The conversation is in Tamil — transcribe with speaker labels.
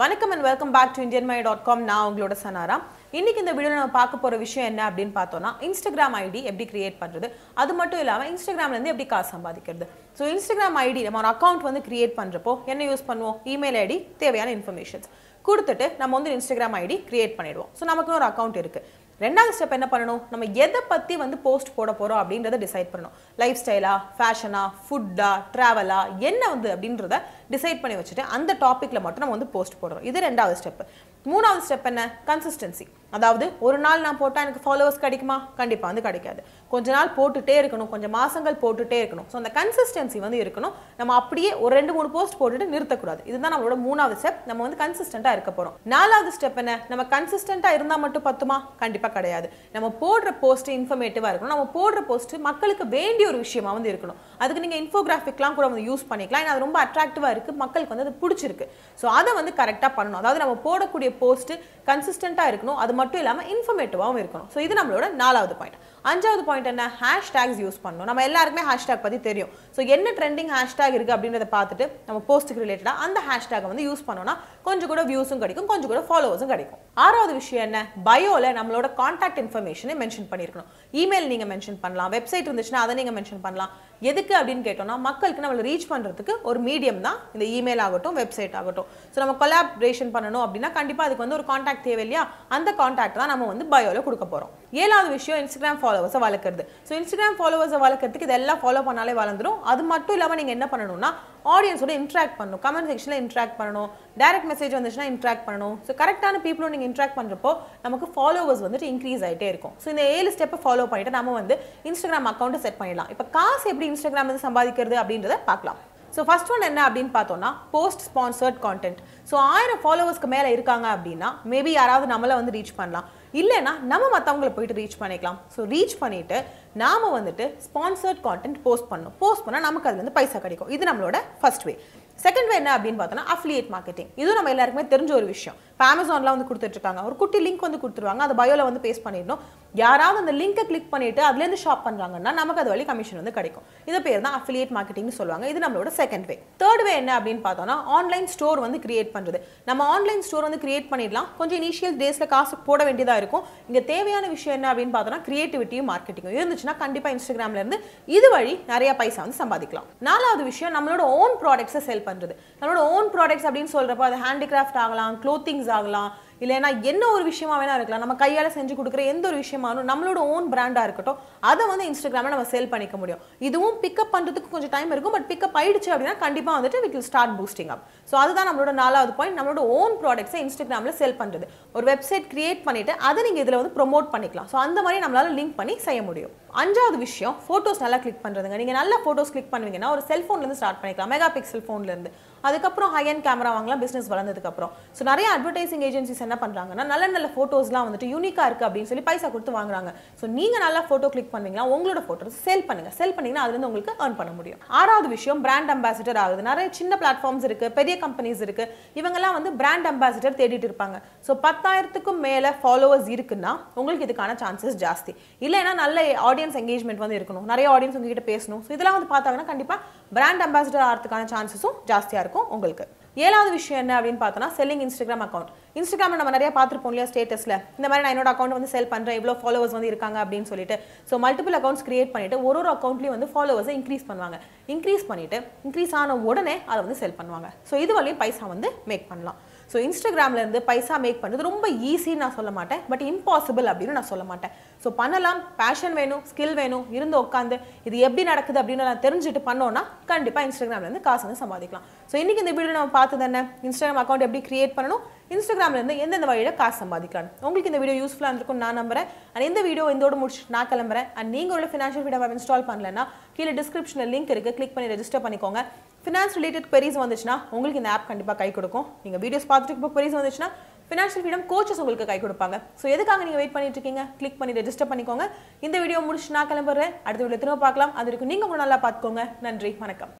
Speaker 1: வணக்கம் and welcome back to Indian my dot com நான் உங்களோட சனாரா இன்னைக்கு இந்த வீடியோவில் நம்ம பார்க்க போகிற விஷயம் என்ன அப்படின்னு பார்த்தோம்னா இன்ஸ்டாகிராம் ஐடி எப்படி கிரியேட் பண்ணுறது அது மட்டும் இல்லாமல் இன்ஸ்டாகிராம்லேருந்து எப்படி காசு சம்பாதிக்கிறது ஸோ இன்ஸ்டாகிராம் ஐடி நம்ம ஒரு அக்கௌண்ட் வந்து கிரியேட் பண்ணுறப்போ என்ன யூஸ் பண்ணுவோம் இமெயில் ஐடி தேவையான இன்ஃபர்மேஷன்ஸ் கொடுத்துட்டு நம்ம வந்து இன்ஸ்டாகிராம் ஐடி கிரியேட் பண்ணிடுவோம் ஸோ நமக்கு ஒரு அக்கௌண்ட் இருக்குது ரெண்டாவது ஸ்டெப் என்ன பண்ணணும் நம்ம எதை பற்றி வந்து போஸ்ட் போட போகிறோம் அப்படின்றத டிசைட் பண்ணணும் லைஃப் ஸ்டைலா ஃபேஷனா ஃபுட்டா ட்ராவலா என்ன வந்து அப்படின்றத டிசைட் பண்ணி வச்சுட்டு அந்த டாப்பிக்கில் மட்டும் நம்ம வந்து போஸ்ட் போடுறோம் இது ரெண்டாவது ஸ்டெப் மூணாவது ஸ்டெப் என்ன கன்சிஸ்டன்சி அதாவது ஒரு நாள் நான் போட்டால் எனக்கு ஃபாலோவர்ஸ் கிடைக்குமா கண்டிப்பாக வந்து கிடைக்காது கொஞ்ச நாள் போட்டுட்டே இருக்கணும் கொஞ்சம் மாசங்கள் போட்டுட்டே இருக்கணும் ஸோ அந்த கன்சிஸ்டன்சி வந்து இருக்கணும் நம்ம அப்படியே ஒரு ரெண்டு மூணு போஸ்ட் போட்டுட்டு நிறுத்தக்கூடாது இதுதான் நம்மளோட மூணாவது ஸ்டெப் நம்ம வந்து கன்சிஸ்டண்ட்டாக இருக்க போகிறோம் நாலாவது ஸ்டெப் என்ன நம்ம கன்சிஸ்டண்ட்டாக இருந்தால் மட்டும் பத்துமா கண்டிப்பாக கிடையாது நம்ம போடுற போஸ்ட் இன்ஃபர்மேட்டிவாக இருக்கணும் நம்ம போடுற போஸ்ட் மக்களுக்கு வேண்டிய ஒரு விஷயமா வந்து இருக்கணும் அதுக்கு நீங்கள் இன்ஃபோகிராஃபிக்லாம் கூட வந்து யூஸ் பண்ணிக்கலாம் ஏன்னா அது ரொம்ப அட்ராக்டிவாக இருக்குது மக்களுக்கு வந்து அது பிடிச்சிருக்கு ஸோ அதை வந்து கரெக்டாக பண்ணணும் அதாவது நம்ம போடக்கூடிய போஸ்ட் கன்சிஸ்டண்ட்டாக இருக்கணும் அது மட்டும் இல்லாமல் இன்ஃபர்மேட்டிவாகவும் இருக்கணும் ஸோ இது நம்மளோட நாலாவது பாயிண்ட் அஞ்சாவது பாயிண்ட் என்ன ஹேஷ்டேக்ஸ் யூஸ் பண்ணணும் நம்ம எல்லாருக்குமே ஹேஷ்டேக் பற்றி தெரியும் ஸோ என்ன ட்ரெண்டிங் ஹேஷ்டேக் இருக்குது அப்படின்றத பார்த்துட்டு நம்ம போஸ்ட்டுக்கு ரிலேட்டடாக அந்த ஹேஷ்டேக்கை வந்து யூஸ் பண்ணோம்னா கொஞ்சம் கூட வியூஸும் கிடைக்கும் கொஞ்சம் கூட ஃபாலோவர்ஸும் கிடைக்கும் ஆறாவது விஷயம் என்ன பயோவில் நம்மளோட காண்டாக்ட் இன்ஃபர்மேஷனை மென்ஷன் பண்ணியிருக்கணும் இமெயில் நீங்கள் மென்ஷன் பண்ணலாம் வெப்சைட் இருந்துச்சுன்னா அதை நீங்கள் மென்ஷன் பண்ணலாம் எதுக்கு அப்படின்னு கேட்டோம்னா மக்களுக்கு நம்மளை ரீச் பண்ணுறதுக்கு ஒரு மீடியம் தான் இந்த இமெயில் ஆகட்டும் வெப்சைட் ஆகட்டும் ஸோ நம்ம கொலாபரேஷன் பண்ணணும் அப்படின்னா கண்டிப்பாக அதுக்கு வந்து ஒரு காண்டாக்ட் தேவை இல்லையா அந்த காண்டாக்ட் தான் நம்ம வந்து பயோவில் கொடுக்க போகிறோம் ஏழாவது விஷயம் இன்ஸ்டாகிராம் ஃபாலோவர்ஸை வளர்க்குறது ஸோ இன்ஸ்டாகிராம் ஃபாலோவர்ஸை வளர்க்கறதுக்கு இதெல்லாம் ஃபாலோ பண்ணாலே வளர்ந்துரும் அது மட்டும் இல்லாமல் நீங்கள் என்ன பண்ணணும்னா ஆடியன்ஸோட இன்ட்ராக்ட் பண்ணணும் கமெண்ட் செக்ஷனில் இன்ட்ராக்ட் பண்ணணும் டைரக்ட் மெசேஜ் வந்துச்சுன்னா இன்ட்ராக்ட் பண்ணணும் ஸோ கரெக்டான பீப்புளும் நீங்கள் இன்ட்ராக்ட் பண்ணுறப்போ நமக்கு ஃபாலோவர்ஸ் வந்துட்டு இன்க்ரீஸ் ஆகிட்டே இருக்கும் ஸோ இந்த ஏழு ஸ்டெப்பை ஃபாலோ பண்ணிட்டு நம்ம வந்து இன்ஸ்டாகிராம் அக்கௌண்ட்டை செட் பண்ணிடலாம் இப்போ காசு எப்படி இன்ஸ்டாகிராம் வந்து சம்பாதிக்கிறது அப்படின்றத பார்க்கலாம் ஸோ ஃபர்ஸ்ட் ஒன் என்ன அப்படின்னு பார்த்தோம்னா போஸ்ட் ஸ்பான்சர்ட் கான்டென்ட் ஸோ ஆயிரம் ஃபாலோவர்ஸ்க்கு மேலே இருக்காங்க அப்படின்னா மேபி யாராவது நம்மளை வந்து ரீச் பண்ணலாம் இல்லைன்னா நம்ம மற்றவங்கள போயிட்டு ரீச் பண்ணிக்கலாம் ஸோ ரீச் பண்ணிட்டு நாம வந்துட்டு ஸ்பான்சர்ட் கான்டென்ட் போஸ்ட் பண்ணணும் போஸ்ட் பண்ணால் நமக்கு அதுலேருந்து பைசா கிடைக்கும் இது நம்மளோட ஃபர்ஸ்ட் வே செகண்ட் வே என்ன அப்படின்னு பார்த்தோம்னா அஃபிலியேட் மார்க்கெட்டிங் இதுவும் நம்ம எல்லாருக்குமே தெரிஞ்ச ஒரு விஷயம் இப்போ அமேசான்லாம் வந்து கொடுத்துட்ருக்காங்க ஒரு குட்டி லிங்க் வந்து கொடுத்துருவாங்க அது பயோவில் வந்து பேஸ்ட் பண்ணிடணும் யாராவது அந்த லிங்கை கிளிக் பண்ணிட்டு அதுலேருந்து ஷாப் பண்ணுறாங்கன்னா நமக்கு அது வழி கமிஷன் வந்து கிடைக்கும் இது பேர் தான் அஃபிலியேட் மார்க்கெட்டிங்னு சொல்லுவாங்க இது நம்மளோட செகண்ட் வே தேர்ட் வே என்ன அப்படின்னு பார்த்தோம்னா ஆன்லைன் ஸ்டோர் வந்து கிரியேட் பண்ணுறது நம்ம ஆன்லைன் ஸ்டோர் வந்து கிரியேட் பண்ணிடலாம் கொஞ்சம் இனிஷியல் டேஸில் காசு போட வேண்டியதாக இருக்கும் இங்கே தேவையான விஷயம் என்ன அப்படின்னு பார்த்தோம்னா கிரியேட்டிவிட்டியும் மார்க்கெட்டிங்கும் இருந்துச்சுன்னா கண்டிப்பாக இன்ஸ்டாகிராம்ல இருந்து இது வழி நிறைய பைசா வந்து சம்பாதிக்கலாம் நாலாவது விஷயம் நம்மளோட ஓன் ப்ராடக்ட்ஸை செல் பண்ணுறது நம்மளோட ஓன் ப்ராடக்ட்ஸ் அப்படின்னு சொல்கிறப்போ அது ஹேண்டிகிராஃப்ட் ஆகலாம் க்ளோத்திங்ஸ் ஆகலாம் இல்லைன்னா என்ன ஒரு விஷயமா வேணா இருக்கலாம் நம்ம கையால் செஞ்சு கொடுக்குற எந்த ஒரு விஷயமானும் நம்மளோட ஓன் பிராண்டாக இருக்கட்டும் அதை வந்து இன்ஸ்டாகிராமில் நம்ம சேல் பண்ணிக்க முடியும் இதுவும் பிக்கப் பண்ணுறதுக்கு கொஞ்சம் டைம் இருக்கும் பட் பிக்கப் ஆயிடுச்சு அப்படின்னா கண்டிப்பாக வந்துட்டு it will start boosting up so அதுதான் நம்மளோட நாலாவது பாயிண்ட் நம்மளோட ஓன் ப்ராடக்ட்ஸை இன்ஸ்டாகிராமில் செல் பண்ணுறது ஒரு வெப்சைட் கிரியேட் பண்ணிட்டு அதை நீங்கள் இதில் வந்து ப்ரொமோட் பண்ணிக்கலாம் ஸோ அந்த மாதிரி நம்மளால லிங்க் பண்ணி செய்ய முடியும் அஞ்சாவது விஷயம் ஃபோட்டோஸ் நல்லா கிளிக் பண்ணுறதுங்க நீங்கள் நல்ல ஃபோட்டோஸ் கிளிக் பண்ணுவீங்கன்னா ஒரு செல்ஃபோன்லேருந்து ஸ்டார்ட் பண்ணிக்கலாம் மெகா பிக்சல் ஃபோன்லேருந்து அதுக்கப்புறம் ஹை அண்ட் கேமரா வாங்கலாம் பிஸ்னஸ் வளர்ந்ததுக்கப்புறம் ஸோ நிறைய அட்வர்டைசிங் ஏஜென்சிஸ் என்ன பண்ணுறாங்கன்னா நல்ல நல்ல ஃபோட்டோஸ்லாம் வந்துட்டு யூனிக்காக இருக்குது அப்படின்னு சொல்லி பைசா கொடுத்து வாங்குறாங்க ஸோ நீங்கள் நல்லா ஃபோட்டோ கிளிக் பண்ணுவீங்களா உங்களோட ஃபோட்டோஸ் செல் பண்ணுங்க செல் பண்ணீங்கன்னா அதுலேருந்து உங்களுக்கு earn பண்ண முடியும் ஆறாவது விஷயம் பிராண்ட் அம்பாசிடர் ஆகுது நிறைய சின்ன பிளாட்ஃபார்ம்ஸ் இருக்குது பெரிய கம்பெனிஸ் இருக்குது இவங்கெல்லாம் வந்து பிராண்ட் அம்பாசிடர் தேடிட்டு இருப்பாங்க ஸோ பத்தாயிரத்துக்கும் மேலே ஃபாலோவர்ஸ் இருக்குன்னா உங்களுக்கு இதுக்கான சான்சஸ் ஜாஸ்தி இல்லைன்னா நல்ல ஆடியன்ஸ் எங்கேஜ்மெண்ட் வந்து இருக்கணும் நிறைய ஆடியன்ஸ் உங்ககிட்ட பேசணும் ஸோ இதெல்லாம் வந்து பார்த்தாங்கன்னா கண்டிப்பாக பிராண்ட் அம்பாசிடர் ஆகிறதுக்கான சான்சஸும் ஜாஸ்தியாக இருக்கும் உங்களுக்கு ஏழாவது விஷயம் என்ன அப்படின்னு பார்த்தோன்னா செல்லிங் இன்ஸ்டாகிராம் அக்கௌண்ட் இன்ஸ்டாகிராமில் நம்ம நிறைய பார்த்துருப்போம் இல்லையா ஸ்டேட்டஸில் இந்த மாதிரி நான் என்னோட அக்கௌண்ட் வந்து செல் பண்ணுறேன் இவ்வளோ ஃபாலோவர்ஸ் வந்து இருக்காங்க அப்படின்னு சொல்லிட்டு ஸோ மல்டிபிள் அக்கௌண்ட்ஸ் கிரியேட் பண்ணிட்டு ஒரு ஒரு அக்கௌண்ட்லேயும் வந்து ஃபாலோவர்ஸை இன்க்ரீஸ் பண்ணுவாங்க இன்க்ரீஸ் பண்ணிட்டு இன்க்ரீஸ் ஆன உடனே அதை வந்து செல் பண்ணுவாங்க ஸோ இது வரையும் பைசா வந்து மேக் பண்ணலாம் ஸோ இன்ஸ்டாகிராம்ல இருந்து பைசா மேக் பண்ணுறது ரொம்ப ஈஸின்னு நான் சொல்ல மாட்டேன் பட் இம்பாசிபிள் அப்படின்னு நான் சொல்ல மாட்டேன் ஸோ பண்ணலாம் பேஷன் வேணும் ஸ்கில் வேணும் இருந்து உட்காந்து இது எப்படி நடக்குது அப்படின்னு நான் தெரிஞ்சுட்டு பண்ணோன்னா கண்டிப்பாக இன்ஸ்டாகிராம்ல இருந்து காசு வந்து சம்பாதிக்கலாம் ஸோ இன்னைக்கு இந்த வீடியோ நம்ம பார்த்தது என்ன இன்ஸ்டாகிராம் அக்கௌண்ட் எப்படி கிரியேட் பண்ணணும் இன்ஸ்டாகிராம்ல இருந்து எந்தெந்த வழியில் காசு சம்பாதிக்கலாம் உங்களுக்கு இந்த வீடியோ யூஸ்ஃபுல்லாக இருந்திருக்கும் நான் நம்புறேன் அண்ட் இந்த வீடியோ இதோட முடிச்சுட்டு நான் கிளம்புறேன் அண்ட் நீங்கள் ஒரு ஃபினான்ஷியல் வீடியோ இன்ஸ்டால் பண்ணலன்னா கீழே டிஸ்கிரிப்ஷனில் லிங்க் இருக்குது கிளிக் பண்ணி ரெஜிஸ்டர் பண்ணிக்கோங்க ஃபினான்ஸ் ரிலேட்டட் queries வந்துச்சுன்னா உங்களுக்கு இந்த ஆப் கண்டிப்பாக கை கொடுக்கும் நீங்கள் வீடியோஸ் பார்த்துட்டு இப்போ queries வந்துச்சுன்னா ஃபினான்ஷியல் ஃப்ரீடம் கோச்சஸ் உங்களுக்கு கை கொடுப்பாங்க ஸோ எதுக்காக நீங்கள் வெயிட் பண்ணிட்டு இருக்கீங்க கிளிக் பண்ணி ரெஜிஸ்டர் பண்ணிக்கோங்க இந்த வீடியோ முடிச்சு நான் கிளம்புறேன் அடுத்த வீடியோ திரும்ப பார்க்கலாம் அது வரைக்கும் நீங்கள் கூட நல்லா பார்த்துக்கோங்க நன்றி வணக்கம்